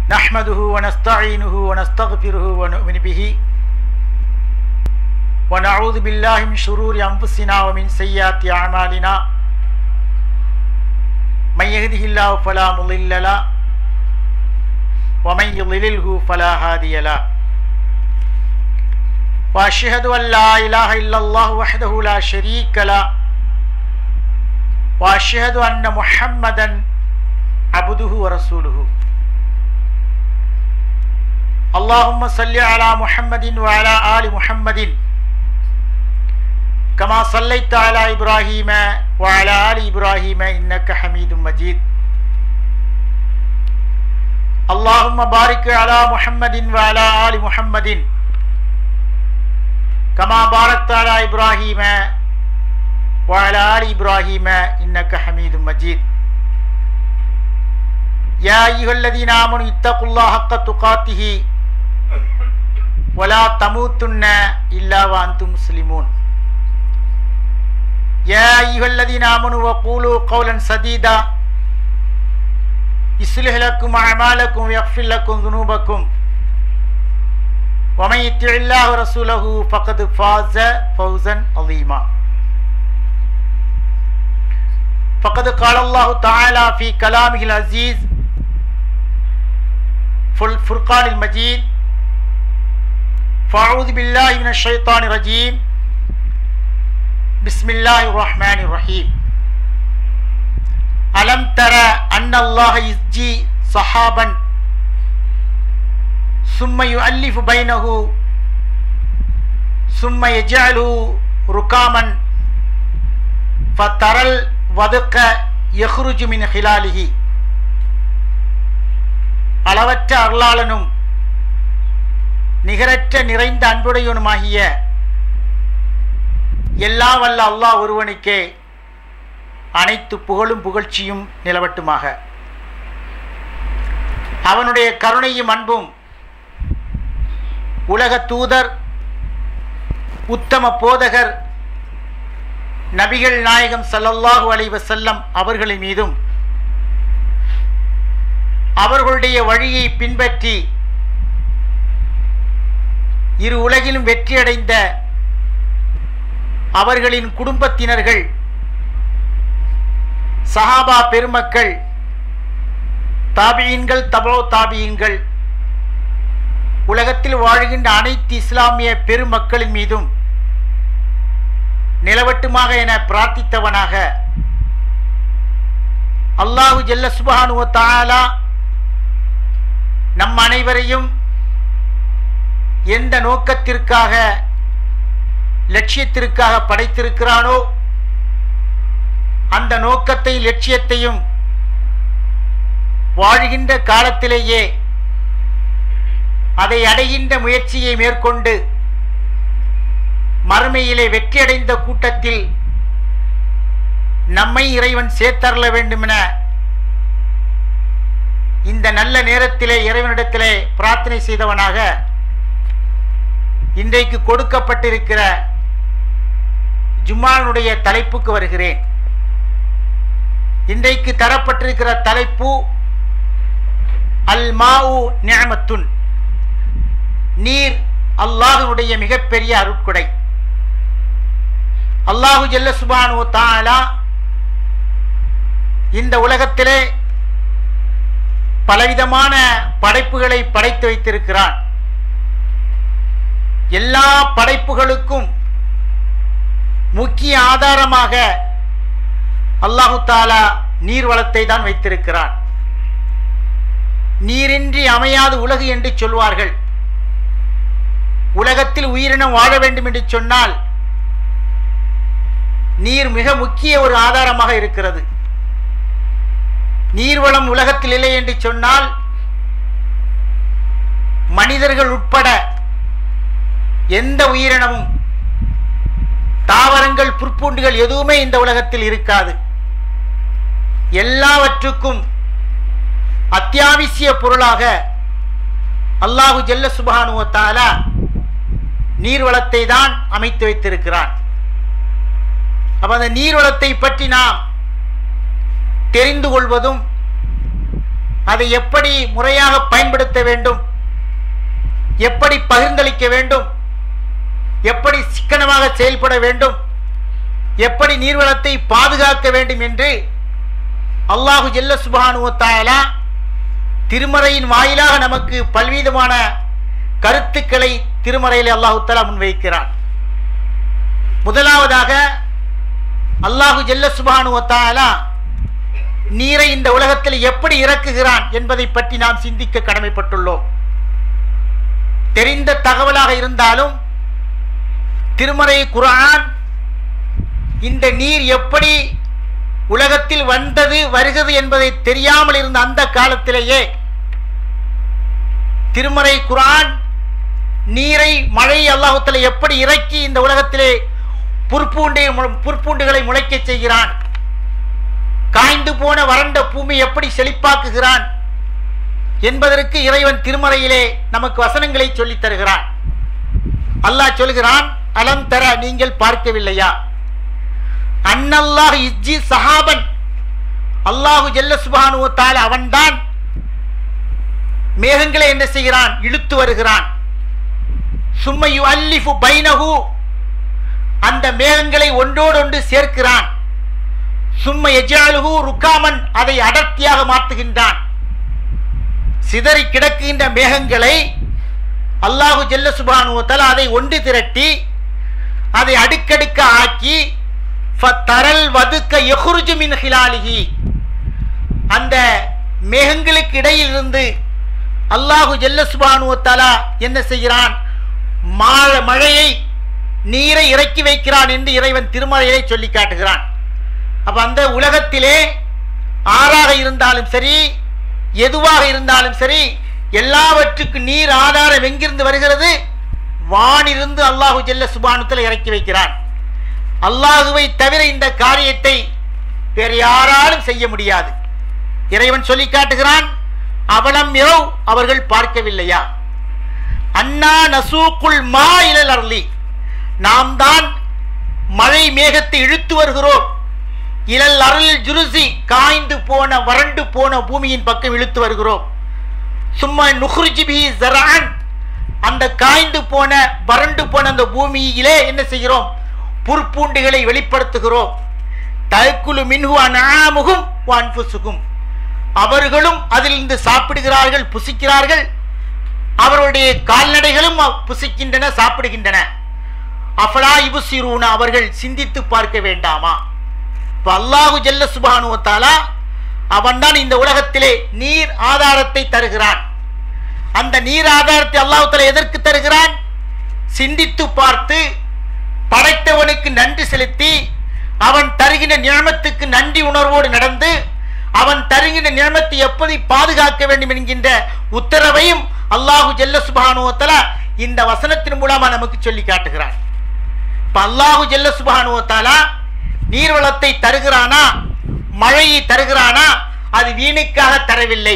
نحمده ونستعينه ونستغفره ونؤمن به ونعوذ بالله من شرور أنفسنا ومن سيئات أعمالنا من يهده الله فلا مضل له ومن يضلله فلا هادي له وأشهد أن لا إله إلا الله وحده لا شريك له وأشهد أن محمدا عبده ورسوله اللهم صل على محمد وعلى آل محمد كما صليت على إبراهيم وعلى آل إبراهيم إنك حميد مجيد اللهم بارك على محمد وعلى آل محمد كما باركت على إبراهيم وعلى آل إبراهيم إنك حميد مجيد يا أيها الذين آمنوا اتقوا الله حق تقاته ولا تموتن إلا وأنتم مسلمون يا أيها الذين آمنوا وقولوا قولا سديدا يصلح لكم أعمالكم ويغفر لكم ذنوبكم ومن يطع الله ورسوله فقد فاز فوزا عظيما فقد قال الله تعالى في كلامه العزيز في الفرقان المجيد فأعوذ بالله من الشيطان الرجيم بسم الله الرحمن الرحيم ألم ترى أن الله يزجي صحابا ثم يؤلف بينه ثم يجعله ركاما فترى الودق يخرج من خلاله அளவற்ற அருளாளனும் நிகரற்ற நிறைந்த அன்புடையவனுமாகிய எல்லா வல்ல அல்லாஹ் ஒருவனுக்கே அனைத்து புகழும் புகழ்ச்சியும் நிலவட்டுமாக அவனுடைய கருணையும் அன்பும் உலக தூதர் உத்தம போதகர் நபிகள் நாயகம் சல்லல்லாஹு அலைஹி வஸல்லம் அவர்களின் மீதும் அவர்களுடைய வழியை பின்பற்றி இரு உலகிலும் வெற்றியடைந்த அவர்களின் குடும்பத்தினர்கள் சஹாபா பெருமக்கள் தாபியன்கள் தபோ தாபியன்கள் உலகத்தில் வாழ்கின்ற அனைத்து இஸ்லாமிய பெருமக்களின் மீதும் நிலவட்டுமாக என பிரார்த்தித்தவனாக அல்லாஹு ஜல்ல சுபஹானுவ தாலா நம் அனைவரையும் எந்த நோக்கத்திற்காக லட்சியத்திற்காக படைத்திருக்கிறானோ அந்த நோக்கத்தை லட்சியத்தையும் வாழ்கின்ற காலத்திலேயே அதை அடைகின்ற முயற்சியை மேற்கொண்டு மறுமையிலே வெற்றியடைந்த கூட்டத்தில் நம்மை இறைவன் சேர்த்தரல வேண்டுமென இந்த நல்ல நேரத்திலே இறைவனிடத்திலே பிரார்த்தனை செய்தவனாக இன்றைக்கு கொடுக்கப்பட்டிருக்கிற ஜும்மானுடைய தலைப்புக்கு வருகிறேன் இன்றைக்கு தரப்பட்டிருக்கிற தலைப்பு அல் மாவு நியமத்துன் நீர் அல்லாஹுடைய மிகப்பெரிய அருட்கொடை அல்லாஹு ஜல்ல சுபானு தாலா இந்த உலகத்திலே பலவிதமான படைப்புகளை படைத்து வைத்திருக்கிறான் எல்லா படைப்புகளுக்கும் முக்கிய ஆதாரமாக அல்லாஹு தாலா நீர் வளத்தை தான் வைத்திருக்கிறான் நீரின்றி அமையாது உலகு என்று சொல்வார்கள் உலகத்தில் உயிரினம் வாழ வேண்டும் என்று சொன்னால் நீர் மிக முக்கிய ஒரு ஆதாரமாக இருக்கிறது நீர்வளம் உலகத்தில் இல்லை என்று சொன்னால் மனிதர்கள் உட்பட எந்த உயிரினமும் தாவரங்கள் புற்பூண்டுகள் எதுவுமே இந்த உலகத்தில் இருக்காது எல்லாவற்றுக்கும் அத்தியாவசிய பொருளாக அல்லாஹு ஜல்ல சுபானுவத்தாலா நீர்வளத்தை தான் அமைத்து வைத்திருக்கிறான் அப்ப அந்த நீர்வளத்தை பற்றி நாம் தெரிந்து கொள்வதும் அதை எப்படி முறையாக பயன்படுத்த வேண்டும் எப்படி பகிர்ந்தளிக்க வேண்டும் எப்படி சிக்கனமாக செயல்பட வேண்டும் எப்படி நீர்வளத்தை பாதுகாக்க வேண்டும் என்று அல்லாஹு ஜெல்ல சுபானுவத்தாயலா திருமறையின் வாயிலாக நமக்கு பல்விதமான கருத்துக்களை திருமறையில் அல்லாஹு தலா முன்வைக்கிறான் முதலாவதாக அல்லாஹு ஜெல்ல சுபானுவத்தாயலா நீரை இந்த உலகத்தில் எப்படி இறக்குகிறான் என்பதை பற்றி நாம் சிந்திக்க கடமைப்பட்டுள்ளோம் தெரிந்த தகவலாக இருந்தாலும் திருமறை குரான் இந்த நீர் எப்படி உலகத்தில் வந்தது வருகிறது என்பதை தெரியாமல் இருந்த அந்த காலத்திலேயே திருமறை குரான் நீரை மழை அல்லாஹுத்தலை எப்படி இறக்கி இந்த உலகத்திலே புற்பூண்டை புற்பூண்டுகளை முளைக்கச் செய்கிறான் காய்ந்து போன வறண்ட பூமி எப்படி செழிப்பாக்குகிறான் என்பதற்கு இறைவன் திருமறையிலே நமக்கு வசனங்களை சொல்லித் தருகிறான் அல்லாஹ் சொல்கிறான் அலம் தர நீங்கள் பார்க்கவில்லையா அன்னல்லாஹ் இஜ்ஜி சஹாபன் அல்லாஹு ஜல்ல சுபானுவத்தால் அவன்தான் மேகங்களை என்ன செய்கிறான் இழுத்து வருகிறான் சும்மையு அல்லிஃபு பைனஹு அந்த மேகங்களை ஒன்றோடொன்று சேர்க்கிறான் சும்ம எஜாலுகு ருக்காமன் அதை அடர்த்தியாக மாற்றுகின்றான் சிதறி கிடக்கின்ற மேகங்களை அல்லாஹு ஜெல்ல சுபானுவத்தால் அதை ஒன்று திரட்டி அதை அடுக்கடுக்க ஆக்கி தரல் வதுக்க எஹுருஜு மின் ஹிலாலிகி அந்த மேகங்களுக்கு இடையில் இருந்து அல்லாஹு ஜெல்ல சுபானுவத்தாலா என்ன செய்கிறான் மழையை நீரை இறக்கி வைக்கிறான் என்று இறைவன் திருமலையை சொல்லி காட்டுகிறான் அப்ப அந்த உலகத்திலே ஆறாக இருந்தாலும் சரி எதுவாக இருந்தாலும் சரி எல்லாவற்றுக்கும் நீர் ஆதாரம் எங்கிருந்து வருகிறது வானிருந்து அல்லாஹு ஜெல்ல சுபானுத்தில் இறக்கி வைக்கிறான் அல்லாஹுவை தவிர இந்த காரியத்தை வேறு யாராலும் செய்ய முடியாது இறைவன் சொல்லி காட்டுகிறான் அவலம் இரவு அவர்கள் பார்க்கவில்லையா அண்ணா நசூக்குள் மா இழல் அருளி நாம் தான் மழை மேகத்தை இழுத்து வருகிறோம் இழல் அருள் ஜுருசி காய்ந்து போன வறண்டு போன பூமியின் பக்கம் இழுத்து வருகிறோம் சும்மா நுஹ்ருஜிபி ஜரான் அந்த காய்ந்து போன வறண்டு போன அந்த பூமியிலே என்ன செய்கிறோம் புற்பூண்டுகளை வெளிப்படுத்துகிறோம் தயக்குழு மின்ஹு அனாமுகும் வான்புசுகும் அவர்களும் அதிலிருந்து சாப்பிடுகிறார்கள் புசிக்கிறார்கள் அவருடைய கால்நடைகளும் புசிக்கின்றன சாப்பிடுகின்றன அஃபலா இபுசிரூன அவர்கள் சிந்தித்து பார்க்க வேண்டாமா இப்ப அல்லாஹு ஜல்ல சுபானுவத்தாலா அவன்தான் இந்த உலகத்திலே நீர் ஆதாரத்தை தருகிறான் அந்த நீர் ஆதாரத்தை அல்லாஹுத்தல எதற்கு தருகிறான் சிந்தித்து பார்த்து படைத்தவனுக்கு நன்றி செலுத்தி அவன் தருகின்ற நியமத்துக்கு நன்றி உணர்வோடு நடந்து அவன் தருகின்ற நியமத்தை எப்படி பாதுகாக்க வேண்டும் என்கின்ற உத்தரவையும் அல்லாஹு ஜெல்ல சுபானுவத்தல இந்த வசனத்தின் மூலமா நமக்கு சொல்லி காட்டுகிறான் இப்ப அல்லாஹு ஜெல்ல சுபானுவத்தாலா நீர்வளத்தை தருகிறானா மழையை தருகிறானா அது வீணுக்காக தரவில்லை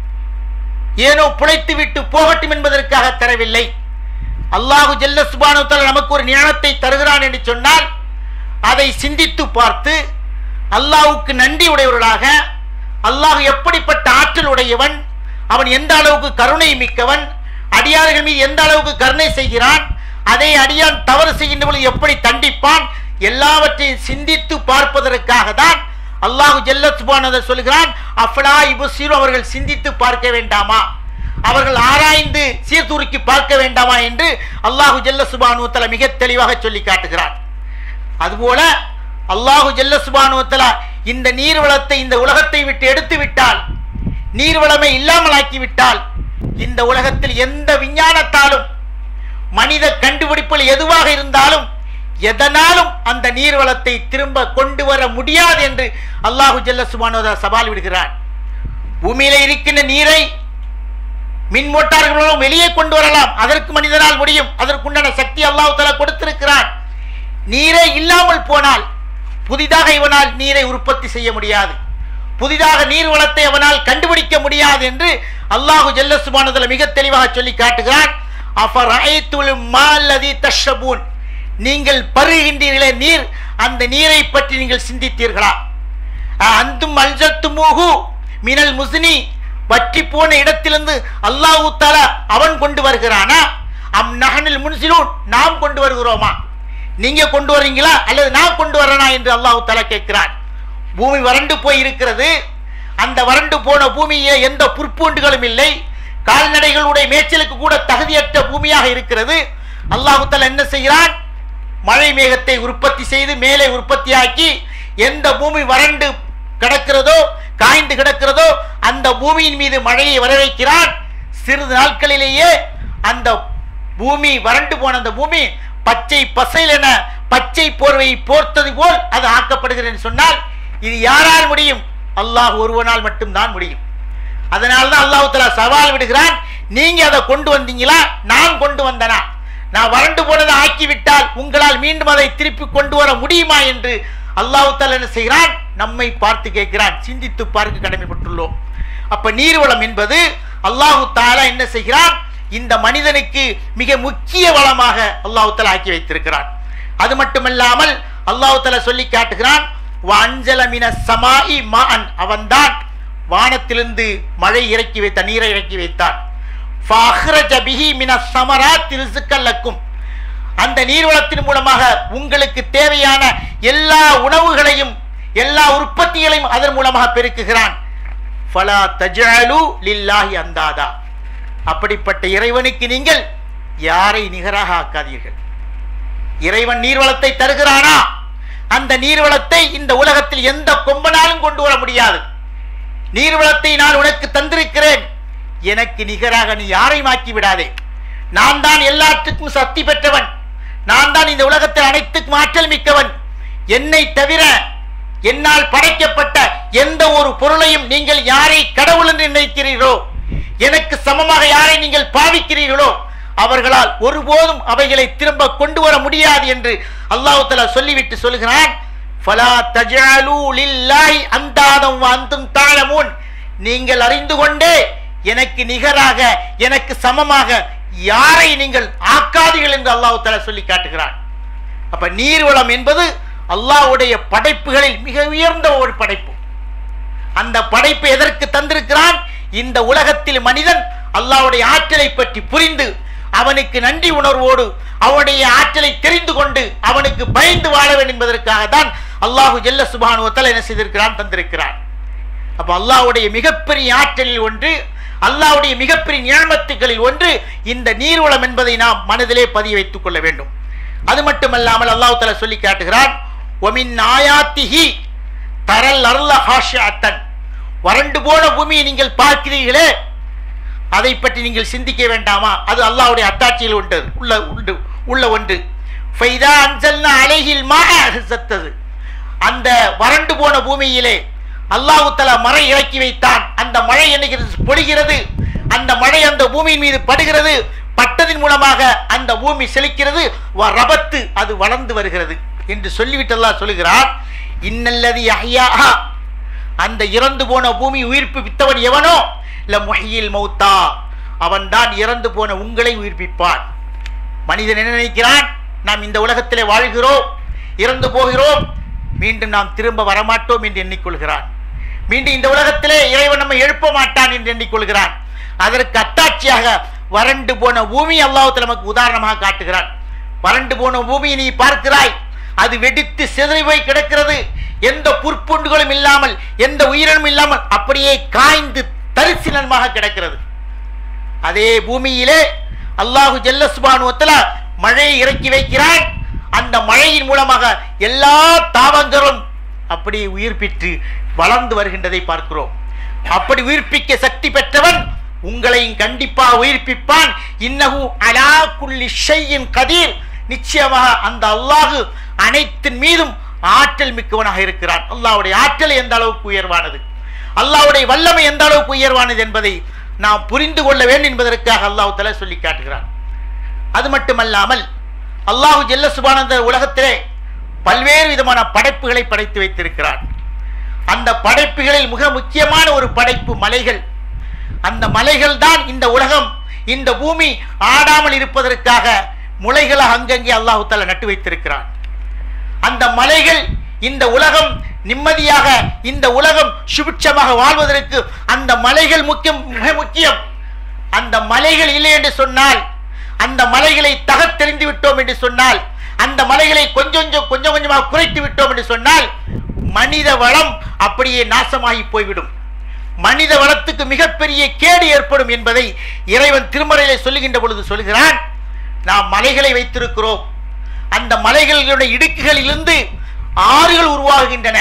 ஏனோ புழைத்து விட்டு போகட்டும் என்பதற்காக தரவில்லை அல்லாஹு ஜெல்ல சுபானுவத்தாலா நமக்கு ஒரு ஞானத்தை தருகிறான் என்று சொன்னால் அதை சிந்தித்து பார்த்து அல்லாஹுக்கு நன்றி உடையவர்களாக அல்லாஹ் எப்படிப்பட்ட ஆற்றல் உடையவன் அவன் எந்த அளவுக்கு கருணை மிக்கவன் அடியார்கள் மீது எந்த அளவுக்கு கருணை செய்கிறான் அதை அடியான் தவறு செய்கின்ற பொழுது எப்படி தண்டிப்பான் எல்லாவற்றையும் சிந்தித்து பார்ப்பதற்காக தான் அல்லாஹு ஜெல்ல சுபானதை சொல்கிறான் அஃபலா இபுசீரு அவர்கள் சிந்தித்து பார்க்க வேண்டாமா அவர்கள் ஆராய்ந்து சீர்தூக்கி பார்க்க வேண்டாமா என்று அல்லாஹு ஜெல்ல சுபானுவத்தல மிக தெளிவாக சொல்லி காட்டுகிறான் அதுபோல அல்லாஹு ஜெல்ல சுபானுவத்தலா இந்த நீர்வளத்தை இந்த உலகத்தை விட்டு எடுத்து விட்டால் நீர்வளமை இல்லாமல் ஆக்கிவிட்டால் இந்த உலகத்தில் எந்த விஞ்ஞானத்தாலும் மனித கண்டுபிடிப்பில் எதுவாக இருந்தாலும் எதனாலும் அந்த நீர்வளத்தை திரும்ப கொண்டு வர முடியாது என்று அல்லாஹு ஜல்ல சுபானோதா சவால் விடுகிறார் பூமியில இருக்கின்ற நீரை மின் மோட்டார்களும் வெளியே கொண்டு வரலாம் அதற்கு மனிதனால் முடியும் அதற்குண்டான சக்தி அல்லாஹு தலா கொடுத்திருக்கிறான் நீரே இல்லாமல் போனால் புதிதாக இவனால் நீரை உற்பத்தி செய்ய முடியாது புதிதாக நீர் வளத்தை அவனால் கண்டுபிடிக்க முடியாது என்று அல்லாஹு ஜல்ல சுபானதுல மிக தெளிவாக சொல்லி காட்டுகிறான் அஃபரைத்துல் மால்லதி தஷ்ரபூன் நீங்கள் பருகின்றீர்களே நீர் அந்த நீரை பற்றி நீங்கள் சிந்தித்தீர்களா அந்தும் அல்ஜத்துமூஹு மினல் முஸ்னி வற்றி போன இடத்திலிருந்து அல்லாஹு தாலா அவன் கொண்டு வருகிறானா அம் நகனில் முன்சிலூன் நாம் கொண்டு வருகிறோமா நீங்க கொண்டு வர்றீங்களா அல்லது நான் கொண்டு வரேனா என்று அல்லாஹு தாலா கேட்கிறான் பூமி வறண்டு போய் இருக்கிறது அந்த வறண்டு போன பூமியே எந்த புற்பூண்டுகளும் இல்லை கால்நடைகளுடைய மேய்ச்சலுக்கு கூட தகுதியற்ற பூமியாக இருக்கிறது அல்லாஹு தாலா என்ன செய்கிறான் மழை மேகத்தை உற்பத்தி செய்து மேலே உற்பத்தியாக்கி எந்த பூமி வறண்டு கிடக்கிறதோ காய்ந்து கிடக்கிறதோ அந்த பூமியின் மீது மழையை வர வைக்கிறான் சிறிது நாட்களிலேயே அந்த பூமி வறண்டு போன அந்த பூமி பச்சை பசையில் என பச்சை போர்வையை போர்த்தது போல் அது ஆக்கப்படுகிறது என்று சொன்னால் இது யாரால் முடியும் அல்லாஹ் ஒருவனால் மட்டும்தான் முடியும் அதனால தான் அல்லாஹ் தஆலா சவால் விடுகிறான் நீங்க அதை கொண்டு வந்தீங்களா நான் கொண்டு வந்தனா நான் வறண்டு போனதை ஆக்கிவிட்டால் உங்களால் மீண்டும் அதை திருப்பி கொண்டு வர முடியுமா என்று அல்லாஹ் தஆலா என்ன செய்கிறான் நம்மை பார்த்து கேட்கிறான் சிந்தித்து பார்க்க கடமைப்பட்டுள்ளோம் அப்ப நீர்வளம் என்பது அல்லாஹு தாலா என்ன செய்கிறான் இந்த மனிதனுக்கு மிக முக்கிய வளமாக அல்லாஹு தாலா ஆக்கி வைத்திருக்கிறான் அது மட்டுமல்லாமல் அல்லாஹு தாலா சொல்லி காட்டுகிறான் வஞ்சல மின சமாஇ மான் அவன்தான் வானத்திலிருந்து மழை இறக்கி வைத்த நீரை இறக்கி வைத்தான் ஃபஅஹ்ரஜ பிஹி மின ஸமராத் ரிஸ்கல் லக்கும் அந்த நீர்வளத்தின் மூலமாக உங்களுக்கு தேவையான எல்லா உணவுகளையும் எல்லா உற்பத்திகளையும் அதன் மூலமாக பெருக்குகிறான் ஃபலா தஜஅலு லில்லாஹி அந்தாதா அப்படிப்பட்ட இறைவனுக்கு நீங்கள் யாரை நிகராக ஆக்காதீர்கள் இறைவன் நீர்வளத்தை தருகிறானா அந்த நீர்வளத்தை இந்த உலகத்தில் எந்த கொம்பனாலும் கொண்டு வர முடியாது நீர்வளத்தை நான் உனக்கு தந்திருக்கிறேன் எனக்கு நிகராக நீ யாரையும் ஆக்கி விடாதே நான் தான் எல்லாத்துக்கும் சக்தி பெற்றவன் நான் தான் இந்த உலகத்தில் அனைத்துக்கும் ஆற்றல் மிக்கவன் என்னை தவிர என்னால் படைக்கப்பட்ட எந்த ஒரு பொருளையும் நீங்கள் யாரை கடவுள் என்று நினைக்கிறீர்களோ எனக்கு சமமாக யாரை நீங்கள் பாவிக்கிறீர்களோ அவர்களால் ஒருபோதும் அவைகளை திரும்ப கொண்டு வர முடியாது என்று அல்லாஹ் தஆலா சொல்லிவிட்டு சொல்கிறான் ஃபலா தஜஅலூ லில்லாஹி அந்தாதம் வ அன்தும் தஅலமூன் நீங்கள் அறிந்து கொண்டே எனக்கு நிகராக எனக்கு சமமாக யாரை நீங்கள் ஆக்காதீர்கள் என்று அல்லாஹ் தஆலா சொல்லி காட்டுகிறான் அப்ப நீர்வளம் என்பது அல்லாஹ்வுடைய படைப்புகளில் மிக உயர்ந்த ஒரு படைப்பு அந்த படைப்பு எதற்கு தந்திருக்கிறான் இந்த உலகத்தில் மனிதன் அல்லாஹ்வுடைய ஆற்றலை பற்றி புரிந்து அவனுக்கு நன்றி உணர்வோடு அவனுடைய ஆற்றலை தெரிந்து கொண்டு அவனுக்கு பயந்து வாழ வேண்டும் என்பதற்காக தான் அல்லாஹு ஜல்ல சுபானுவத்தால் என்ன செய்திருக்கிறான் தந்திருக்கிறான் அப்ப அல்லாஹ்வுடைய மிகப்பெரிய ஆற்றலில் ஒன்று அல்லாஹ்வுடைய மிகப்பெரிய நியமத்துகளில் ஒன்று இந்த நீர்வளம் என்பதை நாம் மனதிலே பதிய வைத்துக் கொள்ள வேண்டும் அது மட்டுமல்லாமல் அல்லாஹ் தஆலா சொல்லி காட்டுகிறான் ஒமின் ஆயாத்திஹி தரல் அருள ஹாஷாத்தன் வறண்டு போன பூமியை நீங்கள் பார்க்கிறீர்களே அதை பற்றி நீங்கள் சிந்திக்க வேண்டாமா அது அல்லாஹ்வுடைய அத்தாட்சியில் உண்டு உள்ள உண்டு உள்ள ஒன்று ஃபைதா அன்சல்னா அலைஹில் மா சத்தது அந்த வறண்டு போன பூமியிலே அல்லாஹு தஆலா மழை இறக்கி வைத்தான் அந்த மழை என்னைக்கு பொழிகிறது அந்த மழை அந்த பூமியின் மீது படுகிறது பட்டதின் மூலமாக அந்த பூமி செழிக்கிறது வ ரபத்து அது வளர்ந்து வருகிறது என்று சொல்லிவிட்டு அல்லாஹ் சொல்லுகிறான் இன்னல்லதி அஹ்யாஹா அந்த இறந்து போன பூமி உயிர்ப்பித்தவன் எவனோ இல்ல முஹியில் மௌத்தா அவன்தான் இறந்து போன உங்களை உயிர்ப்பிப்பான் மனிதன் என்ன நினைக்கிறான் நாம் இந்த உலகத்திலே வாழ்கிறோம் இறந்து போகிறோம் மீண்டும் நாம் திரும்ப வரமாட்டோம் என்று எண்ணிக்கொள்கிறான் மீண்டும் இந்த உலகத்திலே இறைவன் நம்மை எழுப்ப மாட்டான் என்று எண்ணிக்கொள்கிறான் அதற்கு அத்தாட்சியாக வறண்டு போன பூமி அல்லாஹ் நமக்கு உதாரணமாக காட்டுகிறான் வறண்டு போன பூமியை நீ பார்க்கிறாய் அது வெடித்து சிதறி போய் கிடக்கிறது எந்த புற்புண்டுகளும் இல்லாமல் எந்த உயிரினும் இல்லாமல் அப்படியே காய்ந்து தரிசனமாக கிடக்கிறது அதே பூமியிலே அல்லாஹு ஜல்ல சுபானுவத்தில் மழையை இறக்கி வைக்கிறான் அந்த மழையின் மூலமாக எல்லா தாவங்களும் அப்படி உயிர்ப்பித்து வளர்ந்து வருகின்றதை பார்க்கிறோம் அப்படி உயிர்ப்பிக்க சக்தி பெற்றவன் உங்களையும் கண்டிப்பாக உயிர்ப்பிப்பான் இன்னஹு அலா குல்லி ஷையின் கதீர் நிச்சயமாக அந்த அல்லாஹு அனைத்தின் மீதும் ஆற்றல் மிக்கவனாக இருக்கிறான் அல்லாஹ்வுடைய ஆற்றல் எந்த அளவுக்கு உயர்வானது அல்லாஹ்வுடைய வல்லமை எந்த அளவுக்கு உயர்வானது என்பதை நாம் புரிந்து கொள்ள வேண்டும் என்பதற்காக அல்லாஹ் தஆலா சொல்லி காட்டுகிறான் அது மட்டுமல்லாமல் அல்லாஹு ஜெல்ல சுபானந்த உலகத்திலே பல்வேறு விதமான படைப்புகளை படைத்து வைத்திருக்கிறான் அந்த படைப்புகளில் மிக முக்கியமான ஒரு படைப்பு மலைகள் அந்த மலைகள் தான் இந்த உலகம் இந்த பூமி ஆடாமல் இருப்பதற்காக முளைகளை அங்கங்கே அல்லாஹு தஆலா நட்டு வைத்திருக்கிறான் அந்த மலைகள் இந்த உலகம் நிம்மதியாக இந்த உலகம் சுபிட்சமாக வாழ்வதற்கு அந்த மலைகள் முக்கியம் மிக முக்கியம் அந்த மலைகள் இல்லை என்று சொன்னால் அந்த மலைகளை தகத்தெறிந்து விட்டோம் என்று சொன்னால் அந்த மலைகளை கொஞ்சம் கொஞ்சம் கொஞ்சம் கொஞ்சமாக குறைத்து விட்டோம் என்று சொன்னால் மனித வளம் அப்படியே நாசமாகி போய்விடும் மனித வளத்துக்கு மிகப்பெரிய கேடு ஏற்படும் என்பதை இறைவன் திருமறையிலே சொல்லுகின்ற பொழுது சொல்கிறான் நாம் மலைகளை வைத்திருக்கிறோம் அந்த மலைகளுடைய இடுக்குகளிலிருந்து ஆறுகள் உருவாகுகின்றன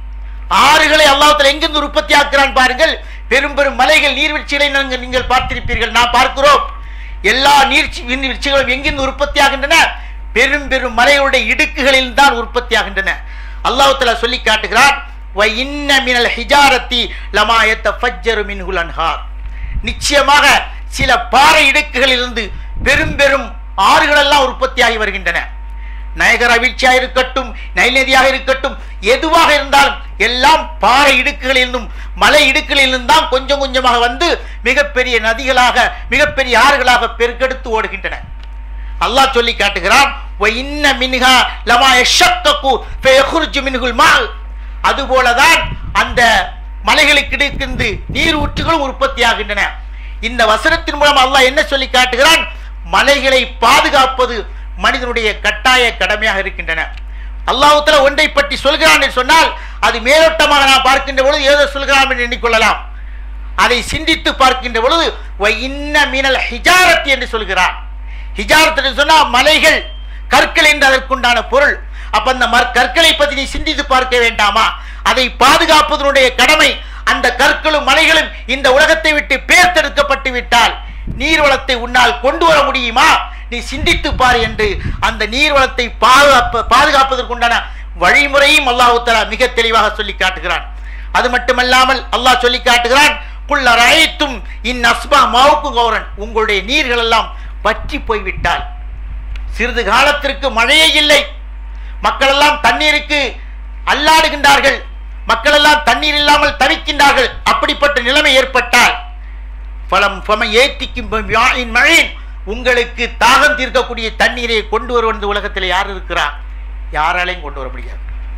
ஆறுகளை அல்லாஹ்தாலா எங்கிருந்து உற்பத்தி ஆக்குறான் பாருங்கள் பெரும் பெரும் மலைகள் நீர்வீழ்ச்சிகளை நீங்கள் நீங்கள் பார்த்திருப்பீர்கள் நாம் பார்க்கிறோம் எல்லா நீர்ச்சி நீர்வீழ்ச்சிகளும் எங்கிருந்து உற்பத்தி ஆகின்றன பெரும் பெரும் மலைகளுடைய இடுக்குகளில் தான் உற்பத்தி ஆகின்றன அல்லாஹ் சொல்லி காட்டுகிறான் "வ இன்ன மினல் ஹிஜாரத்தி லமா யத்தஃபஜ்ஜரு மின்ஹுல் அன்ஹார்." நிச்சயமாக சில பாறை இடுக்குகளிலிருந்து பெரும் பெரும் ஆறுகள் எல்லாம் உற்பத்தியாகி வருகின்றன நயகரா வீழ்ச்சியாக இருக்கட்டும் நைல் நதியாக இருக்கட்டும் எதுவாக இருந்தாலும் எல்லாம் பாறை இடுக்குகளிலிருந்தும் மலை இடுக்குகளிலிருந்தும் தான் கொஞ்சம் கொஞ்சமாக வந்து மிகப்பெரிய நதிகளாக மிகப்பெரிய ஆறுகளாக பெருக்கெடுத்து ஓடுகின்றன அல்லாஹ் சொல்லி காட்டுகிறான் "வ இன்ன மின்ஹா லமா யஷக்ககு ஃபயഖ்ருஜு மின்ஹுல் மா அதுபோலதான் அந்த மலைகளுக்கு இருந்து நீர் ஊற்றுகளும் உற்பத்தியாகின்றன இந்த வசனத்தின் மூலம் அல்லாஹ் என்ன சொல்லி காட்டுகிறான் மலைகளை பாதுகாப்பது மனிதனுடைய கட்டாய கடமையாக இருக்கின்றன அல்லாஹ்வுத்தஆலா ஒன்றை பற்றி சொல்கிறான் என்று சொன்னால் அது மேலோட்டமாக நாம் பார்க்கின்ற பொழுது ஏதோ சொல்கிறான் என்று எண்ணிக்கொள்ளலாம் அதை சிந்தித்து பார்க்கின்ற பொழுது "வ இன்ன மினல் ஹிஜாரத் என்று சொல்கிறான் ஹிஜாரத் என்று சொன்னால் மலைகள் கற்கள் என்று அதற்குண்டான பொருள் அப்ப அந்த மற்- கற்களை பற்றி நீ சிந்தித்து பார்க்க வேண்டாமா அதை பாதுகாப்பதனுடைய கடமை அந்த கற்களும் மலைகளும் இந்த உலகத்தை விட்டு பேர்த்தெடுக்கப்பட்டு விட்டால் நீர்வளத்தை உன்னால் கொண்டு வர முடியுமா நீ சிந்தித்து பார் என்று அந்த நீர்வளத்தை பாதுகாப்ப பாதுகாப்பதற்குண்டான வழிமுறையும் அல்லாஹ் தஆலா மிக தெளிவாக சொல்லி காட்டுகிறான் அது மட்டுமல்லாமல் அல்லாஹ் சொல்லி காட்டுகிறான் குள்ள ரயத்தும் இன் அஸ்பா மாவுக்கு கௌரன் உங்களுடைய நீர்கள் எல்லாம் வற்றி போய்விட்டால் சிறிது காலத்திற்கு மழையே இல்லை மக்கள் எல்லாம் தண்ணீருக்கு அல்லாடுகின்றார்கள் மக்கள் எல்லாம் தண்ணீர் இல்லாமல் தவிக்கின்றார்கள் அப்படிப்பட்ட நிலைமை ஏற்பட்டால் பலம் பம ஏத்திக்கும் யாயின் மழையின் உங்களுக்கு தாகம் தீர்க்கக்கூடிய தண்ணீரை கொண்டு வருவது இந்த உலகத்தில் யார் இருக்கிறார் யாராலையும் கொண்டு வர முடியாது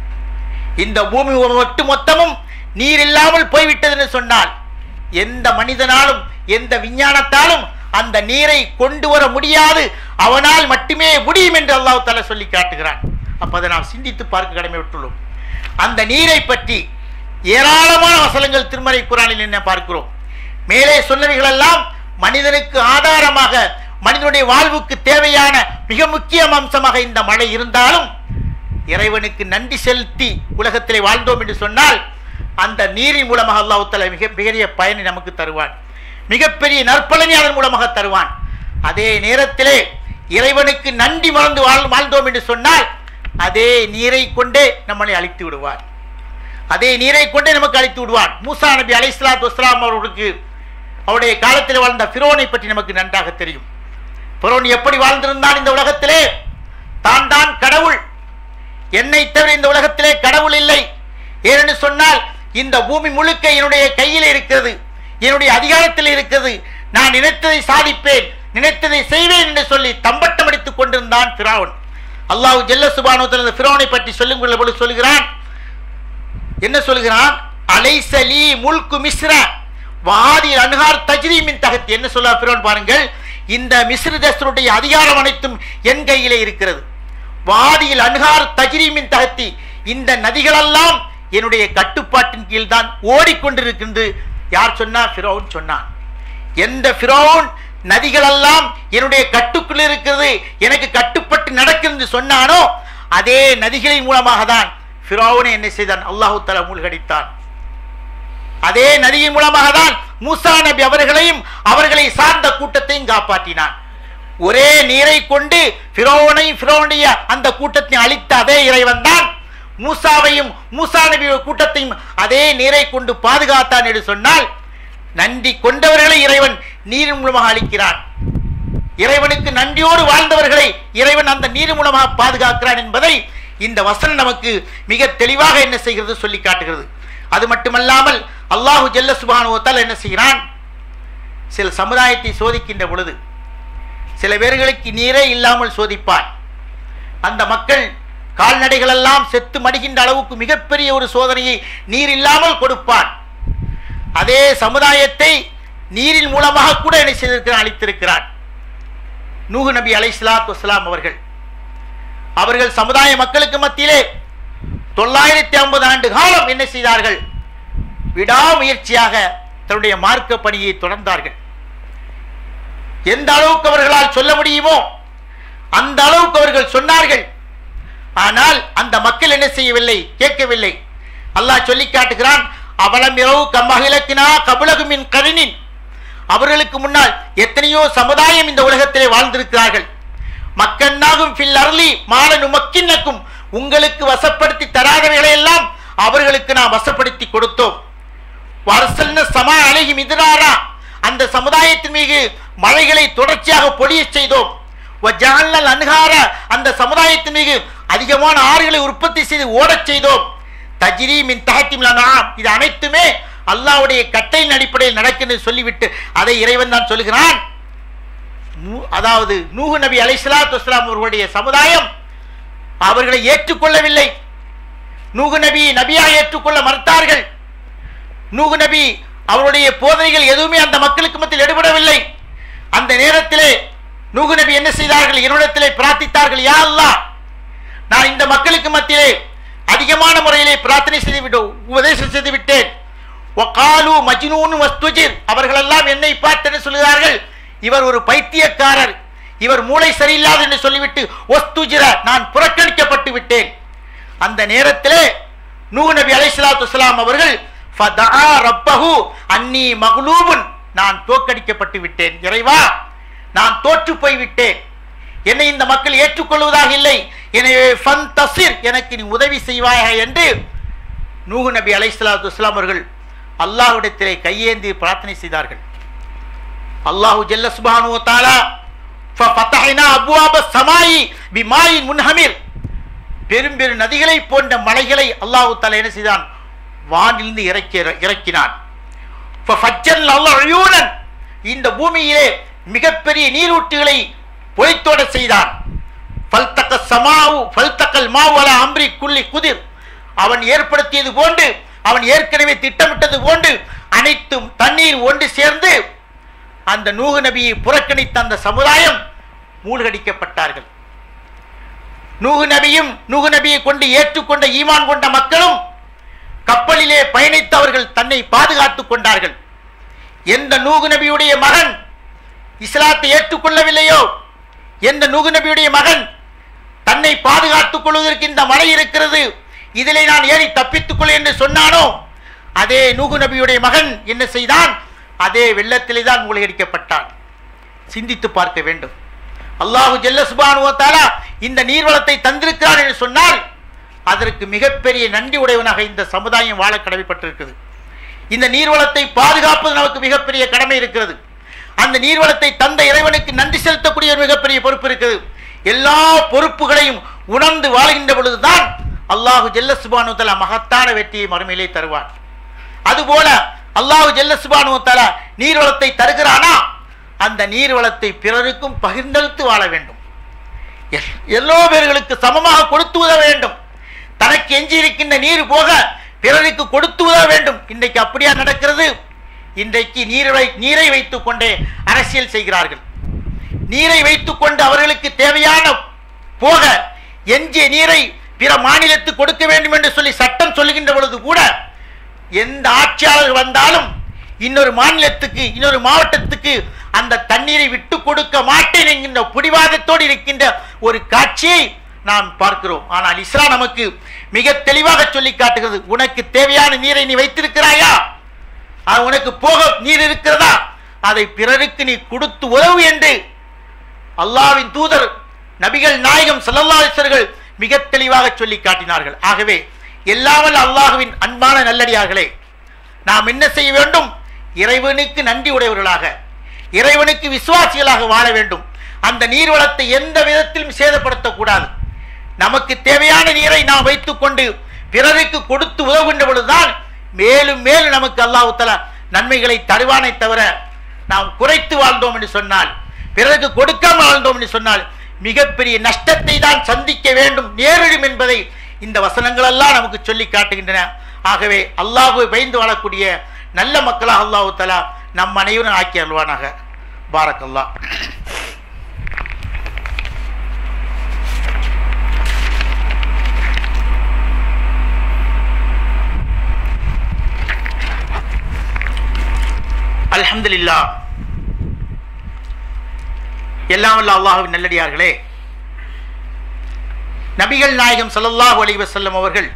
இந்த பூமி ஒட்டு மொத்தமும் நீர் இல்லாமல் போய்விட்டது என்று சொன்னால் எந்த மனிதனாலும் எந்த விஞ்ஞானத்தாலும் அந்த நீரை கொண்டு வர முடியாது அவனால் மட்டுமே முடியும் என்று அல்லாஹ் தஆலா சொல்லி காட்டுகிறான் அப்ப அதை நாம் சிந்தித்து பார்க்க கடமை விட்டுள்ளோம் அந்த நீரை பற்றி ஏராளமான வசனங்கள் திருமறை குரானில் என்ன பார்க்கிறோம் மேலே சொன்னவைகளெல்லாம் மனிதனுக்கு ஆதாரமாக மனிதனுடைய வாழ்வுக்கு தேவையான மிக முக்கிய அம்சமாக இந்த மழை இருந்தாலும் இறைவனுக்கு நன்றி செலுத்தி உலகத்திலே வாழ்ந்தோம் என்று சொன்னால் அந்த நீரின் மூலமாக அல்லாஹ் தஆலா மிக பெரிய பயனை நமக்கு தருவான் மிகப்பெரிய நற்பலனை அதன் மூலமாக தருவான் அதே நேரத்திலே இறைவனுக்கு நன்றி மறந்து வாழ் வாழ்ந்தோம் என்று சொன்னால் அதே நீரை கொண்டே நம்மளை அழித்து விடுவான் அதே நீரை கொண்டே நமக்கு அழித்து விடுவான் மூசா நபி அலைஹிஸ்ஸலாத்து வஸ்ஸலாம் அவர்களுக்கு அவருடைய காலத்தில் வாழ்ந்த ஃபிரோனை பற்றி நமக்கு நன்றாக தெரியும் ஃபிரோன் எப்படி வாழ்ந்திருந்தான் இந்த உலகத்திலே தான் தான் கடவுள் என்னை தவிர இந்த உலகத்திலே கடவுள் இல்லை ஏனென்று சொன்னால் இந்த பூமி முழுக்க என்னுடைய கையில் இருக்கிறது என்னுடைய அதிகாரத்தில் இருக்கிறது நான் நினைத்ததை சாதிப்பேன் நினைத்ததை செய்வேன் என்று சொல்லி தம்பட்டம் அடித்துக் கொண்டிருந்தான் ஃபிரௌன் அல்லாஹ் ஜெல்ல சுபானோத்தல் இந்த ஃபிரௌனை பற்றி சொல்லும் பொழுது சொல்கிறான் என்ன சொல்கிறான் அலைசலி முல்கு மிஸ்ர வாதி அன்ஹார் தஜ்ரீமின் தகத்து என்ன சொல்ல ஃபிரௌன் பாருங்கள் இந்த மிஸ்ர தேசனுடைய அதிகாரம் அனைத்தும் என் கையிலே இருக்கிறது வாதியில் அன்ஹார் தஜ்ரீமின் தகத்தி இந்த நதிகளெல்லாம் என்னுடைய கட்டுப்பாட்டின் கீழ் தான் ஓடிக்கொண்டிருக்கின்றது யார் சொன்னா ஃபிரௌன் சொன்னான் எந்த ஃபிரௌன் நதிகளெல்லாம் என்னுடைய கட்டுக்குள் இருக்கிறது எனக்கு கட்டுப்பட்டு நடக்கிறது சொன்னானோ அதே நதிகளின் மூலமாக தான் ஃபிரௌனை என்ன செய்தான் அல்லாஹு தஆலா மூழ்கடித்தான் அதே நதியின் மூலமாக தான் மூசா நபி அவர்களையும் அவர்களை சார்ந்த கூட்டத்தையும் காப்பாற்றினான் ஒரே நீரை கொண்டு ஃபிரௌனை ஃபிரௌனுடைய அந்த கூட்டத்தை அழித்த அதே இறைவன் தான் மூசாவையும் மூசா நபி கூட்டத்தையும் அதே நீரை கொண்டு பாதுகாத்தான் என்று சொன்னால் நன்றி கொண்டவர்களை இறைவன் நீரின் மூலமாக அளிக்கிறான் இறைவனுக்கு நன்றியோடு வாழ்ந்தவர்களை இறைவன் அந்த நீர் மூலமாக பாதுகாக்கிறான் என்பதை இந்த வசனம் நமக்கு மிக தெளிவாக என்ன செய்கிறது சொல்லி காட்டுகிறது அது மட்டுமல்லாமல் அல்லாஹு ஜல்ல சுபானுவத்தால் என்ன செய்கிறான் சில சமுதாயத்தை சோதிக்கின்ற பொழுது சில பேர்களுக்கு நீரே இல்லாமல் சோதிப்பான் அந்த மக்கள் கால்நடைகள் எல்லாம் செத்து மடிகின்ற அளவுக்கு மிகப்பெரிய ஒரு சோதனையை நீர் இல்லாமல் கொடுப்பான் அதே சமுதாயத்தை நீரின் மூலமாக கூட என்ன செய்திருக்கிறான் அளித்திருக்கிறான் நூகு நபி அலை சலாத்து வஸ்லாம் அவர்கள் அவர்கள் சமுதாய மக்களுக்கு மத்தியிலே தொள்ளாயிரத்தி ஐம்பது ஆண்டு காலம் என்ன செய்தார்கள் விடாமுயற்சியாக தன்னுடைய மார்க்க பணியை தொடர்ந்தார்கள் எந்த அளவுக்கு அவர்களால் சொல்ல முடியுமோ அந்த அளவுக்கு அவர்கள் சொன்னார்கள் ஆனால் அந்த மக்கள் என்ன செய்யவில்லை கேட்கவில்லை அல்லாஹ் சொல்லி காட்டுகிறான் அவலம் இரவு கம்மகிலக்கினா கபுலகுமின் கருணின் அவர்களுக்கு முன்னால் எத்தனையோ சமுதாயம் இந்த உலகத்திலே வாழ்ந்திருக்கிறார்கள் மக்கன்னாகும் ஃபில் அருளி மாலனு மக்கின்னக்கும் உங்களுக்கு வசப்படுத்தி தராதவைகளை எல்லாம் அவர்களுக்கு நாம் வசப்படுத்தி கொடுத்தோம் வரசல்ன சமா அழகி மிதிராரா அந்த சமுதாயத்தின் மீது மழைகளை தொடர்ச்சியாக பொழிய செய்தோம் ஜானல் அன்ஹார அந்த சமுதாயத்தின் மீது அதிகமான ஆறுகளை உற்பத்தி செய்து ஓடச் செய்தோம் தஜிரி மின் தகத்தி இது அனைத்துமே அல்லாஹ்வுடைய கட்டளையின் அடிப்படையில் நடக்கிறது சொல்லிவிட்டு அதை இறைவன் தான் சொல்லுகிறான் நூ- அதாவது நூஹு நபி அலைஹிஸ்ஸலாத்து வஸ்ஸலாம் அவர்களுடைய சமுதாயம் அவர்களை ஏற்றுக்கொள்ளவில்லை நூகு நபி நபியாக ஏற்றுக்கொள்ள மறுத்தார்கள் நூகு நபி அவருடைய போதனைகள் எதுவுமே அந்த மக்களுக்கு மத்தியில் எடுபடவில்லை அந்த நேரத்திலே நூகு நபி என்ன செய்தார்கள் என்னிடத்திலே பிரார்த்தித்தார்கள் யா அல்லாஹ் நான் இந்த மக்களுக்கு மத்தியிலே அதிகமான முறையிலே பிரார்த்தனை செய்து விட்டு உபதேசம் செய்து விட்டேன் ஒகாலு மஜ்னூன் வஸ்துஜிர் அவர்களெல்லாம் என்னை பார்த்து என்ன சொல்கிறார்கள் இவர் ஒரு பைத்தியக்காரர் இவர் மூளை சரியில்லாது என்று சொல்லிவிட்டு ஒஸ்துஜிர நான் புறக்கணிக்கப்பட்டு விட்டேன் அந்த நேரத்திலே நூஹ் நபி அலைஹிஸ்ஸலாத்து வஸலாம் அவர்கள் ஃபதஆ ரப்பஹு அன்னி மக்லூபுன் நான் தோற்கடிக்கப்பட்டு விட்டேன் இறைவா நான் தோற்று போய் விட்டேன் என்னை இந்த மக்கள் ஏற்றுக்கொள்வதாக இல்லை எனவே ஃபன் தசிர் எனக்கு நீ உதவி செய்வாயாக என்று நூஹு நபி அலைஹிஸ்ஸலாத்து வஸலாம் அவர்கள் அல்லாஹ்விடத்திலே கையேந்தி பிரார்த்தனை செய்தார்கள் அல்லாஹு ஜல்ல சுப்ஹானஹு வ தஆலா ஃபஃபதஹ்னா அப்வாப ஸமாயி பிமாயின் முன்ஹமிர் பெரும் பெரும் நதிகளை போன்ற மலைகளை அல்லாஹு தஆலா என்ன செய்தான் வானிலிருந்து இறக்கி இறக்கினான் ஃபஃபஜ்ஜல் அல்லாஹ் உயூனன் இந்த பூமியிலே மிகப்பெரிய நீரூற்றுகளை பொய்த்தோட செய்தான் ஃபல்தக்க சமாவு ஃபல்தக்கல் மாவு அலா அம்ரி குல்லி குதிர் அவன் ஏற்படுத்தியது போன்று அவன் ஏற்கனவே திட்டமிட்டது போன்று அனைத்தும் தண்ணீர் ஒன்று சேர்ந்து அந்த நூகு நபியை புறக்கணித்த அந்த சமுதாயம் மூழ்கடிக்கப்பட்டார்கள் நூகு நபியும் நூகு நபியை கொண்டு ஏற்றுக்கொண்ட ஈமான் கொண்ட மக்களும் கப்பலிலே பயணித்தவர்கள் தன்னை பாதுகாத்துக் கொண்டார்கள் எந்த நூகு நபியுடைய மகன் இஸ்லாத்தை ஏற்றுக்கொள்ளவில்லையோ எந்த நூகு நபியுடைய மகன் தன்னை பாதுகாத்துக் கொள்வதற்கு இந்த மலை இருக்கிறது இதிலே நான் ஏறி தப்பித்துக் கொள் என்று சொன்னானோ அதே நூகு நபியுடைய மகன் என்ன செய்தான் அதே வெள்ளத்திலே தான் மூழ்கடிக்கப்பட்டான் சிந்தித்து பார்க்க வேண்டும் அல்லாஹு ஜல்ல சுபானுவ தஆலா இந்த நீர்வளத்தை தந்திருக்கிறான் என்று சொன்னால் அதற்கு மிகப்பெரிய நன்றி உடையவனாக இந்த சமுதாயம் வாழ கடமைப்பட்டிருக்கிறது இந்த நீர்வளத்தை பாதுகாப்பது நமக்கு மிகப்பெரிய கடமை இருக்கிறது அந்த நீர்வளத்தை தந்த இறைவனுக்கு நன்றி செலுத்தக்கூடிய ஒரு மிகப்பெரிய பொறுப்பு இருக்குது எல்லா பொறுப்புகளையும் உணர்ந்து வாழ்கின்ற பொழுதுதான் அல்லாஹு ஜல்ல சுபானு தலா மகத்தான வெற்றியை மறுமையிலே தருவான் அதுபோல அல்லாஹு ஜல்ல சுபானு தலா நீர்வளத்தை தருகிறானா அந்த நீர்வளத்தை பிறருக்கும் பகிர்ந்தெடுத்து வாழ வேண்டும் எல்- எல்லோ பேர்களுக்கு சமமாக கொடுத்து உதவ வேண்டும் தனக்கு எஞ்சி இருக்கின்ற நீர் போக பிறருக்கு கொடுத்து உதவ வேண்டும் இன்றைக்கு அப்படியா நடக்கிறது இன்றைக்கு நீரை நீரை வைத்துக் கொண்டே அரசியல் செய்கிறார்கள் நீரை வைத்துக்கொண்டு அவர்களுக்கு தேவையான போக எஞ்சிய நீரை பிற மாநிலத்துக்கு கொடுக்க வேண்டும் என்று சொல்லி சட்டம் சொல்லுகின்ற பொழுது கூட எந்த ஆட்சியாளர் வந்தாலும் இன்னொரு மாநிலத்துக்கு இன்னொரு மாவட்டத்துக்கு அந்த தண்ணீரை விட்டு கொடுக்க மாட்டேன் என்கின்ற பிடிவாதத்தோடு இருக்கின்ற ஒரு காட்சியை நாம் பார்க்கிறோம் ஆனால் இஸ்லாம் நமக்கு மிக தெளிவாக சொல்லி காட்டுகிறது உனக்கு தேவையான நீரை நீ வைத்திருக்கிறாயா அது உனக்கு போக நீர் இருக்கிறதா அதை பிறருக்கு நீ கொடுத்து உதவு என்று அல்லாவின் தூதர் நபிகள் நாயகம் சல்லல்லாசர்கள் மிக தெளிவாக சொல்லி காட்டினார்கள் ஆகவே எல்லாமல் அல்லாஹுவின் அன்பான நல்லடியார்களே நாம் என்ன செய்ய வேண்டும் இறைவனுக்கு நன்றி உடையவர்களாக இறைவனுக்கு விசுவாசிகளாக வாழ வேண்டும் அந்த நீர்வளத்தை எந்த விதத்திலும் சேதப்படுத்தக்கூடாது நமக்கு தேவையான நீரை நாம் வைத்துக்கொண்டு பிறருக்கு கொடுத்து உதவுகின்ற பொழுதுதான் மேலும் மேலும் நமக்கு அல்லாஹ் தஆலா நன்மைகளை தருவானை தவிர நாம் குறைத்து வாழ்ந்தோம் என்று சொன்னால் பிறருக்கு கொடுக்காமல் வாழ்ந்தோம் என்று சொன்னால் மிகப்பெரிய நஷ்டத்தை தான் சந்திக்க வேண்டும் நேரிடும் என்பதை இந்த வசனங்கள் எல்லாம் நமக்கு சொல்லி காட்டுகின்றன ஆகவே அல்லாஹுவை பயந்து வாழக்கூடிய நல்ல மக்களாக அல்லாஹு தலா நம் அனைவரும் ஆக்கி அல்வானாக பாரக்கல்லா அல்ஹம்துலில்லா எல்லாம் வல்ல அல்லாஹுவின் நல்லடியார்களே நபிகள் நாயகம் ஸல்லல்லாஹு அலைஹி வஸல்லம் அவர்கள்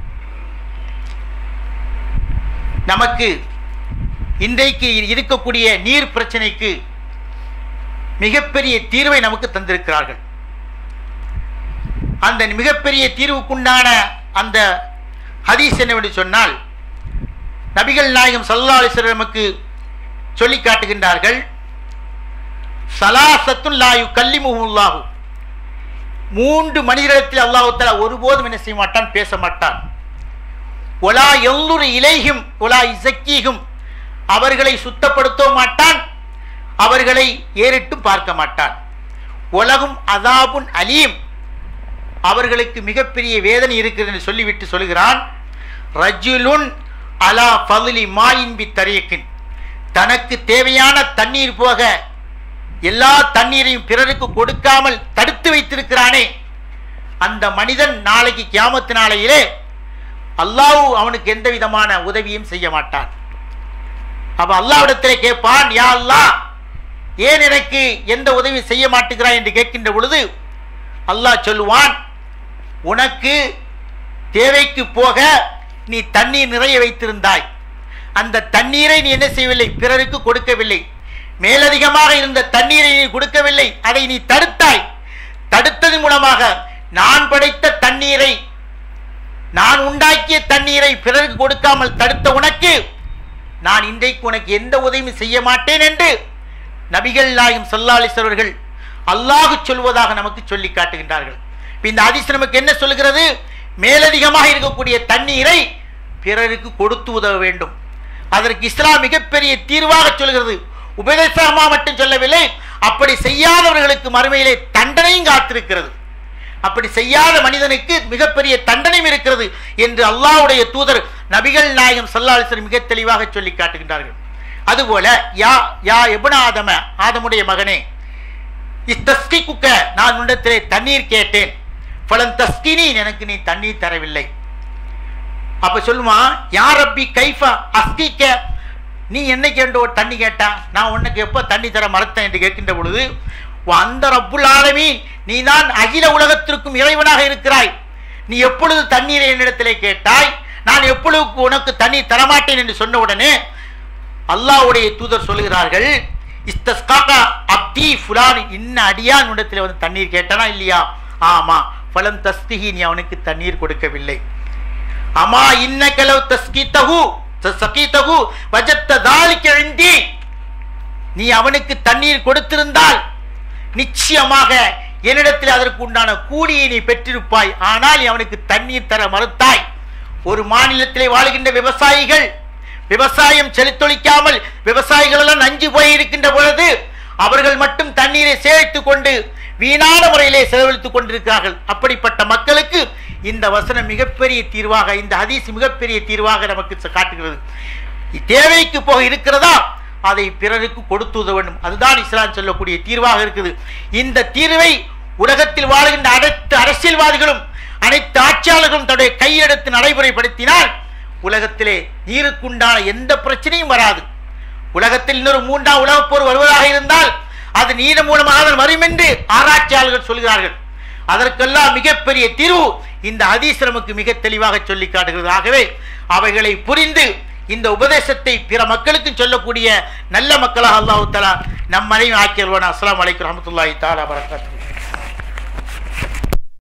நமக்கு இன்றைக்கு இருக்கக்கூடிய நீர் பிரச்சனைக்கு மிகப்பெரிய தீர்வை நமக்கு தந்திருக்கிறார்கள் அந்த மிகப்பெரிய தீர்வுக்குண்டான அந்த ஹதீஸ் என்னவென்று சொன்னால் நபிகள் நாயகம் ஸல்லல்லாஹு அலைஹி வஸல்லம் நமக்கு சொல்லி காட்டுகின்றார்கள் சலாசத்துன் லாயு கல்லிமுல்லாஹு மூன்று மனிதரிடத்தில் அல்லாஹு தஆலா ஒருபோதும் என்ன செய்ய மாட்டான் பேச மாட்டான் ஒலா எல்லுரு இலைகும் ஒலா இசக்கீகும் அவர்களை சுத்தப்படுத்தவும் மாட்டான் அவர்களை ஏறிட்டும் பார்க்க மாட்டான் உலகும் அதாபுன் அலீம் அவர்களுக்கு மிகப்பெரிய வேதனை இருக்கிறது என்று சொல்லிவிட்டு சொல்கிறான் ரஜுலுன் அலா ஃபதுலி மாயின்பி தரியக்கின் தனக்கு தேவையான தண்ணீர் போக எல்லா தண்ணீரையும் பிறருக்கு கொடுக்காமல் தடுத்து வைத்திருக்கிறானே அந்த மனிதன் நாளைக்கு கியாமத்து நாளையிலே அல்லாஹ் அவனுக்கு எந்த விதமான உதவியும் செய்ய மாட்டான் அப்ப அல்லாவிடத்திலே கேட்பான் யா அல்லாஹ் ஏன் எனக்கு எந்த உதவி செய்ய மாட்டேங்கிறாய் என்று கேட்கின்ற பொழுது அல்லாஹ் சொல்லுவான் உனக்கு தேவைக்கு போக நீ தண்ணீர் நிறைய வைத்திருந்தாய் அந்த தண்ணீரை நீ என்ன செய்யவில்லை பிறருக்கு கொடுக்கவில்லை மேலதிகமாக இருந்த தண்ணீரை நீ கொடுக்கவில்லை அதை நீ தடுத்தாய் தடுத்ததன் மூலமாக நான் படைத்த தண்ணீரை நான் உண்டாக்கிய தண்ணீரை பிறருக்கு கொடுக்காமல் தடுத்த உனக்கு நான் இன்றைக்கு உனக்கு எந்த உதவியும் செய்ய மாட்டேன் என்று நபிகள் நாயகம் சல்லாலிசவர்கள் அல்லாஹு சொல்வதாக நமக்கு சொல்லி காட்டுகின்றார்கள் இப்ப இந்த ஹதீஸ் நமக்கு என்ன சொல்கிறது மேலதிகமாக இருக்கக்கூடிய தண்ணீரை பிறருக்கு கொடுத்து உதவ வேண்டும் அதற்கு இஸ்லாம் மிகப்பெரிய தீர்வாக சொல்கிறது உபதேசமா மட்டும் சொல்லவில்லை அப்படி செய்யாதவர்களுக்கு மறுமையிலே தண்டனையும் காத்திருக்கிறது அப்படி செய்யாத மனிதனுக்கு மிகப்பெரிய தண்டனையும் இருக்கிறது என்று அல்லாஹ்வுடைய தூதர் நபிகள் நாயகம் சல்லாஹ் மிக தெளிவாக சொல்லி காட்டுகின்றார்கள் அதுபோல யா யா எபுன ஆதம ஆதமுடைய மகனே இஸ்தஸ்கி குக்க நான் உன்னிடத்திலே தண்ணீர் கேட்டேன் பலன் தஸ்கினி எனக்கு நீ தண்ணீர் தரவில்லை அப்ப சொல்லுமா யார் ரப்பி கைஃபா அஸ்கிக்க நீ என்னைக்கு என்று ஒரு தண்ணி கேட்டா நான் உனக்கு எப்போ தண்ணி தர மறுத்தேன் என்று கேட்கின்ற பொழுது அந்த ரப்புல் ஆலமீன் நீ தான் அகில உலகத்திற்கும் இறைவனாக இருக்கிறாய் நீ எப்பொழுது தண்ணீரை என்னிடத்திலே கேட்டாய் நான் எப்பொழுது உனக்கு தண்ணீர் தரமாட்டேன் என்று சொன்ன உடனே அல்லாஹ்வுடைய தூதர் சொல்லுகிறார்கள் இஸ்தஸ்காகா அப்தி ஃபுலான் இன்ன அடியான் உடத்தில் வந்து தண்ணீர் கேட்டானா இல்லையா ஆமா ஃபலம் தஸ்திஹி நீ அவனுக்கு தண்ணீர் கொடுக்கவில்லை அமா இன்னகலவ் தஸ்கீத்தஹு சகீத்தஹு வஜத்த தாலிக்க இந்தி நீ அவனுக்கு தண்ணீர் கொடுத்திருந்தால் நிச்சயமாக என்னிடத்தில் அதற்கு உண்டான கூலியை நீ பெற்றிருப்பாய் ஆனால் நீ அவனுக்கு தண்ணீர் தர மறுத்தாய் ஒரு மாநிலத்திலே வாழ்கின்ற விவசாயிகள் விவசாயம் செலுத்தொழிக்காமல் விவசாயிகள் எல்லாம் நஞ்சு போய் இருக்கின்ற பொழுது அவர்கள் மட்டும் தண்ணீரை சேமித்துக் கொண்டு வீணான முறையிலே செலவழித்துக் கொண்டிருக்கிறார்கள் அப்படிப்பட்ட மக்களுக்கு இந்த வசனம் மிகப்பெரிய தீர்வாக இந்த ஹதீஸ் மிகப்பெரிய தீர்வாக நமக்கு ச- காட்டுகிறது தேவைக்கு போக இருக்கிறதா அதை பிறருக்கு கொடுத்து உதவ வேண்டும் அதுதான் இஸ்லாம் சொல்லக்கூடிய தீர்வாக இருக்குது இந்த தீர்வை உலகத்தில் வாழ்கின்ற அனைத்து அரசியல்வாதிகளும் அனைத்து ஆட்சியாளர்களும் தன்னுடைய கையெடுத்து நடைமுறைப்படுத்தினால் உலகத்திலே நீருக்குண்டான எந்த பிரச்சனையும் வராது உலகத்தில் இன்னொரு மூன்றாம் உலகப் போர் வருவதாக இருந்தால் அது நீர் மூலமாக தான் வரும் என்று ஆராய்ச்சியாளர்கள் சொல்கிறார்கள் அதற்கெல்லாம் மிகப்பெரிய தீர்வு இந்த ஹதீஸ் நமக்கு மிக தெளிவாக சொல்லி காட்டுகிறது ஆகவே அவைகளை புரிந்து இந்த உபதேசத்தை பிற மக்களுக்கு சொல்லக்கூடிய நல்ல மக்களாக அல்லாஹு தலா நம்மளையும் ஆக்கியல்வான் அஸ்லாம் வலைக்கம் ரஹமத்துல்லாஹி தாலா வரகாத்து